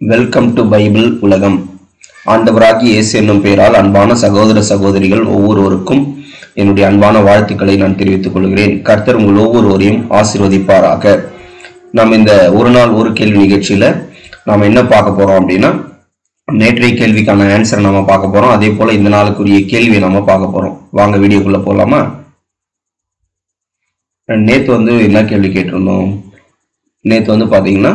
welcome to Bible உலகம் ஆண்டவராகி இயேசு என்னும் பெயரால் அன்பான சகோதர சகோதரிகள் ஒவ்வொருவருக்கும் என்னுடைய அன்பான வாழ்த்துக்களை நான் தெரிவித்துக் கொள்கிறேன் கர்த்தர் உங்கள் ஒவ்வொருவரையும் ஆசீர்வதிப்பாராக நாம் இந்த ஒரு நாள் ஒரு கேள்வி நிகழ்ச்சியில நாம் என்ன பார்க்க போறோம் அப்படின்னா நேற்றைய கேள்விக்கான ஆன்சரை நம்ம பார்க்க போறோம் அதே போல இந்த நாளுக்குரிய கேள்வியை நம்ம பார்க்க போறோம் வாங்க வீடியோக்குள்ள போலாமா நேத்து வந்து என்ன கேள்வி கேட்டிருந்தோம் நேத்து வந்து பாத்தீங்கன்னா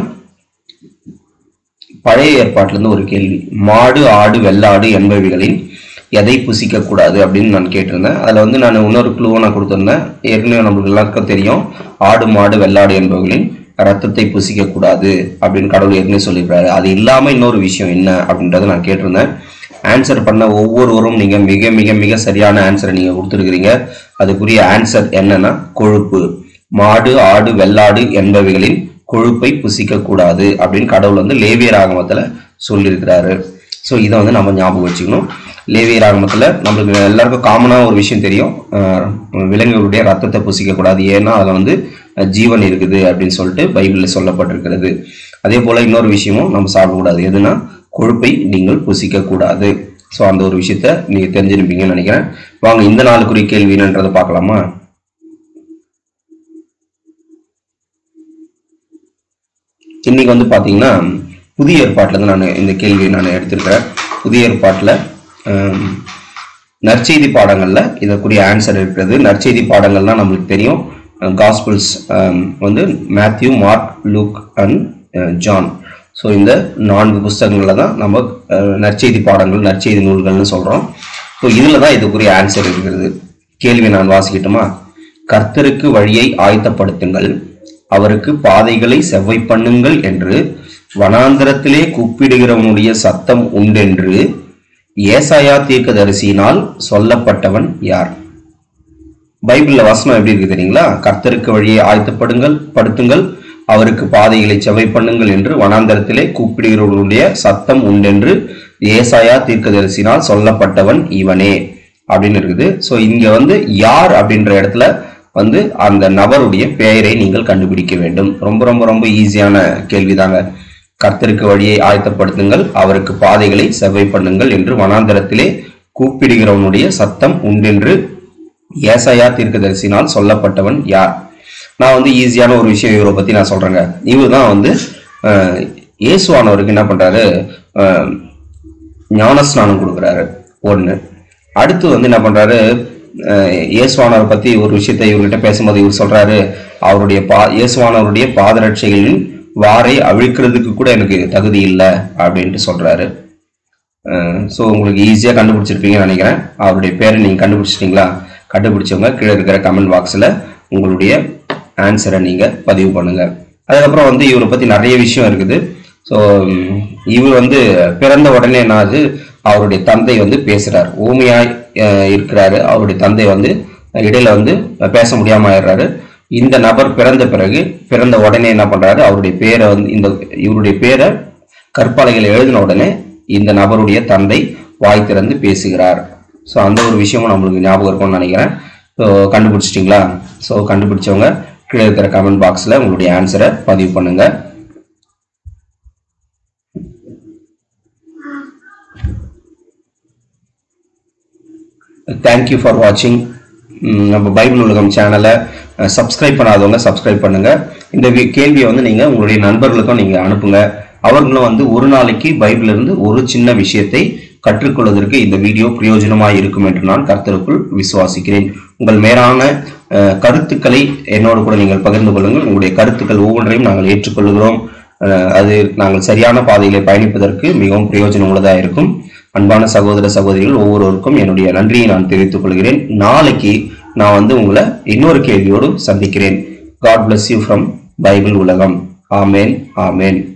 பழைய ஏற்பாட்டிலிருந்து ஒரு கேள்வி மாடு ஆடு வெள்ளாடு என்பவைகளின் எதை புசிக்க கூடாது அப்படின்னு நான் கேட்டிருந்தேன் அதுல வந்து நான் இன்னொரு குழுவை நான் கொடுத்திருந்தேன் ஏற்கனவே நம்மளுக்கு எல்லாருக்கும் தெரியும் ஆடு மாடு வெள்ளாடு என்பவர்களின் ரத்தத்தை புசிக்க கூடாது அப்படின்னு கடவுள் ஏற்கனவே சொல்லியிருக்காரு அது இல்லாம இன்னொரு விஷயம் என்ன அப்படின்றத நான் கேட்டிருந்தேன் ஆன்சர் பண்ண ஒவ்வொருவரும் நீங்க மிக மிக மிக சரியான ஆன்சரை நீங்க கொடுத்துருக்கிறீங்க அதுக்குரிய ஆன்சர் என்னன்னா கொழுப்பு மாடு ஆடு வெள்ளாடு என்பவைகளின் கொழுப்பை புசிக்க கூடாது அப்படின்னு கடவுள் வந்து லேவியர் ஆகமத்துல சொல்லியிருக்கிறாரு ஸோ இதை வந்து நம்ம ஞாபகம் வச்சுக்கணும் லேவியர் ஆகமத்துல நம்மளுக்கு எல்லாருக்கும் காமனா ஒரு விஷயம் தெரியும் அஹ் விலங்குகளுடைய ரத்தத்தை புசிக்க கூடாது ஏன்னா அதுல வந்து அஹ் ஜீவன் இருக்குது அப்படின்னு சொல்லிட்டு பைபிள்ல சொல்லப்பட்டிருக்கிறது அதே போல இன்னொரு விஷயமும் நம்ம சாப்பிடக்கூடாது எதுனா கொழுப்பை நீங்கள் புசிக்க கூடாது ஸோ அந்த ஒரு விஷயத்த நீங்க தெரிஞ்சிருப்பீங்கன்னு நினைக்கிறேன் வாங்க இந்த நாளுக்குரிய கேள்வி என்னன்றதை பார்க்கலாமா இன்னைக்கு வந்து பாத்தீங்கன்னா புதிய ஏற்பாட்டில் இருந்து நான் இந்த கேள்வியை நான் எடுத்திருக்கிறேன் புதிய ஏற்பாட்டில் ஆம், நற்செய்தி பாடங்கள்ல இதற்குரிய ஆன்சர் இருக்கிறது நற்செய்தி பாடங்கள்னா நம்மளுக்கு தெரியும் காஸ்பிள்ஸ் வந்து Matthew Mark Luke and John so இந்த நான்கு புஸ்தகங்களில் தான் நம்ம அஹ், நற்செய்தி பாடங்கள் நற்செய்தி நூல்கள்னு சொல்றோம் ஸோ இதில் தான் இதுக்குரிய ஆன்சர் இருக்கிறது கேள்வி நான் வாசிக்கட்டுமா கர்த்தருக்கு வழியை ஆயத்தப்படுத்துங்கள் அவருக்கு பாதைகளை செவ்வை பண்ணுங்கள் என்று வனாந்தரத்திலே கூப்பிடுகிறவனுடைய சத்தம் உண்டென்று ஏசாயா தீர்க்கதரிசியினால் சொல்லப்பட்டவன் யார் பைபிள்ல வசனம் எப்படி இருக்கு தெரியுங்களா கர்த்தருக்கு வழியை ஆயத்தப்படுங்கள் படுத்துங்கள் அவருக்கு பாதைகளை செவை பண்ணுங்கள் என்று வனாந்தரத்திலே கூப்பிடுகிறவர்களுடைய சத்தம் உண்டென்று ஏசாயா தீர்க்கதரிசினால் சொல்லப்பட்டவன் இவனே அப்படின்னு இருக்குது ஸோ இங்க வந்து யார் அப்படின்ற இடத்துல வந்து அந்த நபருடைய பெயரை நீங்கள் கண்டுபிடிக்க வேண்டும் ரொம்ப ரொம்ப ரொம்ப ஈஸியான கேள்விதாங்க கர்த்தருக்கு வழியை ஆயத்தப்படுத்துங்கள் அவருக்கு பாதைகளை செவ்வை பண்ணுங்கள் என்று வனாந்தரத்திலே கூப்பிடுகிறவனுடைய சத்தம் உண்டென்று ஏசாயா தீர்க்கதரிசினால் சொல்லப்பட்டவன் யார் நான் வந்து ஈஸியான ஒரு விஷயம் இவரை பத்தி நான் சொல்றேங்க இவர் தான் வந்து அஹ், இயேசுவானவருக்கு என்ன பண்றாரு அஹ், ஞானஸ்நானம் கொடுக்குறாரு ஒண்ணு அடுத்து வந்து என்ன பண்றாரு அஹ், இயேசுவானவரை பத்தி ஒரு விஷயத்தை இவர்கிட்ட பேசும்போது இவர் சொல்றாரு அவருடைய பா இயேசுவானவருடைய பாதரட்சைகளின் வாரை அழிக்கிறதுக்கு கூட எனக்கு தகுதி இல்லை அப்படின்ட்டு சொல்றாரு ஸோ உங்களுக்கு ஈஸியாக கண்டுபிடிச்சிருப்பீங்கன்னு நினைக்கிறேன் அவருடைய பேரை நீங்கள் கண்டுபிடிச்சிட்டிங்களா கண்டுபிடிச்சவங்க கீழே இருக்கிற கமெண்ட் பாக்ஸில் உங்களுடைய ஆன்சரை நீங்கள் பதிவு பண்ணுங்க அதுக்கப்புறம் வந்து இவரை பற்றி நிறைய விஷயம் இருக்குது ஸோ இவர் வந்து பிறந்த உடனே என்னாது அவருடைய தந்தை வந்து பேசுறார் ஊமையாய் அஹ், இருக்கிறாரு அவருடைய தந்தை வந்து இடையில வந்து பேச முடியாம ஆயிடுறாரு இந்த நபர் பிறந்த பிறகு பிறந்த உடனே என்ன பண்றாரு அவருடைய பேரை வந்து இந்த இவருடைய பேரை கற்பாலைகளை எழுதின உடனே இந்த நபருடைய தந்தை வாய் திறந்து பேசுகிறார் ஸோ அந்த ஒரு விஷயமும் நம்மளுக்கு ஞாபகம் இருக்கும்னு நினைக்கிறேன் ஸோ கண்டுபிடிச்சிட்டிங்களா ஸோ கண்டுபிடிச்சவங்க கீழே இருக்கிற கமெண்ட் பாக்ஸில் உங்களுடைய ஆன்சரை பதிவு பண்ணுங்க தேங்க்யூ ஃபார் வாட்சிங் நம்ம பைபிள் உலகம் சேனலை சப்ஸ்கிரைப் பண்ணாதவங்க சப்ஸ்கிரைப் பண்ணுங்க இந்த வி- கேள்வியை வந்து நீங்க உங்களுடைய நண்பர்களுக்கும் நீங்க அனுப்புங்க அவர்களும் வந்து ஒரு நாளைக்கு பைபிள்ல இருந்து ஒரு சின்ன விஷயத்தை கற்றுக்கொள்வதற்கு இந்த வீடியோ பிரயோஜனமாக இருக்கும் என்று நான் கர்த்தருக்குள் விசுவாசிக்கிறேன் உங்கள் மேலான அஹ், கருத்துக்களை என்னோடு கூட நீங்கள் பகிர்ந்து கொள்ளுங்கள் உங்களுடைய கருத்துக்கள் ஒவ்வொன்றையும் நாங்கள் ஏற்றுக்கொள்கிறோம் அஹ், அது நாங்கள் சரியான பாதையிலே பயணிப்பதற்கு மிகவும் பிரயோஜனம் உள்ளதாக இருக்கும் அன்பான சகோதர சகோதரிகள் ஒவ்வொருவருக்கும் என்னுடைய நன்றியை நான் தெரிவித்துக் கொள்கிறேன் நாளைக்கு நான் வந்து உங்களை இன்னொரு கேள்வியோடு சந்திக்கிறேன் God bless you from Bible உலகம் ஆமேன் ஆமேன்